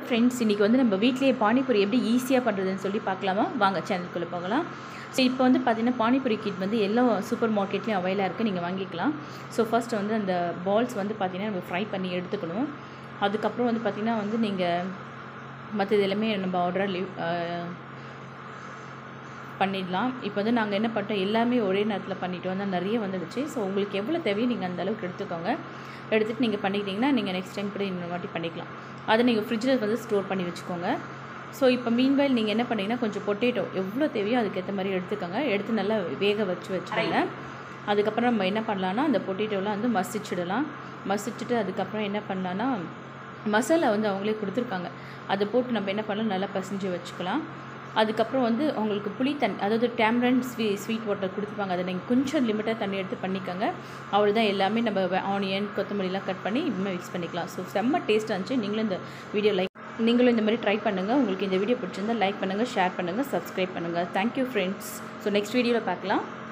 friends இன்றைக்கி வந்து நம்ம வீட்லேயே பானிபூரி எப்படி ஈஸியாக பண்ணுறதுன்னு சொல்லி பார்க்கலாமா வாங்க சேனலுக்குள்ளே போகலாம் ஸோ இப்போ வந்து பார்த்திங்கன்னா பானிபூரி கிட் வந்து எல்லா சூப்பர் மார்க்கெட்லேயும் அவைலாக இருக்குது நீங்கள் வாங்கிக்கலாம் ஸோ ஃபர்ஸ்ட் வந்து அந்த பால்ஸ் வந்து பார்த்திங்கன்னா நம்ம ஃப்ரை பண்ணி எடுத்துக்கணும் அதுக்கப்புறம் வந்து பார்த்திங்கன்னா வந்து நீங்கள் மற்றது எல்லாமே நம்ம ஆர்டராக லீவ் பண்ணிடலாம் இப்போ வந்து நாங்கள் என்ன பண்ணிட்டோம் எல்லாமே ஒரே நேரத்தில் பண்ணிட்டு வந்தால் நிறைய வந்துடுச்சு ஸோ உங்களுக்கு எவ்வளோ தேவையோ நீங்கள் அந்த அளவுக்கு எடுத்துக்கோங்க எடுத்துகிட்டு நீங்கள் பண்ணிக்கிட்டிங்கன்னா நீங்கள் நெக்ஸ்ட் டைம் கூட இன்னொரு வாட்டி பண்ணிக்கலாம் அதை நீங்கள் ஃப்ரிட்ஜில் வந்து ஸ்டோர் பண்ணி வச்சுக்கோங்க ஸோ இப்போ மீன்வைல் நீங்கள் என்ன பண்ணீங்கன்னா கொஞ்சம் பொட்டேட்டோ எவ்வளோ தேவையோ அதுக்கேற்ற மாதிரி எடுத்துக்கோங்க எடுத்து நல்லா வேக வச்சு வச்சுருங்க அதுக்கப்புறம் நம்ம என்ன பண்ணலான்னா அந்த பொட்டேட்டோலாம் வந்து மசிச்சிடலாம் மசிச்சுட்டு அதுக்கப்புறம் என்ன பண்ணலான்னா மசாலா வந்து அவங்களே கொடுத்துருக்காங்க அதை போட்டு நம்ம என்ன பண்ணலாம் நல்லா பசைஞ்சு வச்சுக்கலாம் அதுக்கப்புறம் வந்து அவங்களுக்கு புளி தண்ணி அதாவது டேம்ரன் ஸ்வீ ஸ்வீட் வாட்டர் கொடுத்துருப்பாங்க அதை நீங்கள் கொஞ்சம் லிமிட்டாக தண்ணி எடுத்து பண்ணிக்கோங்க அவ்வளோதான் எல்லாமே நம்ம ஆனியன் கொத்தமல்லிலாம் கட் பண்ணி இன்னும் மிக்ஸ் பண்ணிக்கலாம் ஸோ செம்ம டேஸ்ட்டாக இருந்துச்சு நீங்களும் இந்த வீடியோ லைக் நீங்களும் இந்த மாதிரி ட்ரை பண்ணுங்கள் உங்களுக்கு இந்த வீடியோ பிடிச்சிருந்தா லைக் பண்ணுங்கள் ஷேர் பண்ணுங்கள் சப்ஸ்கிரைப் பண்ணுங்கள் தேங்க்யூ ஃப்ரெண்ட்ஸ் ஸோ நெக்ஸ்ட் வீடியோவில் பார்க்கலாம்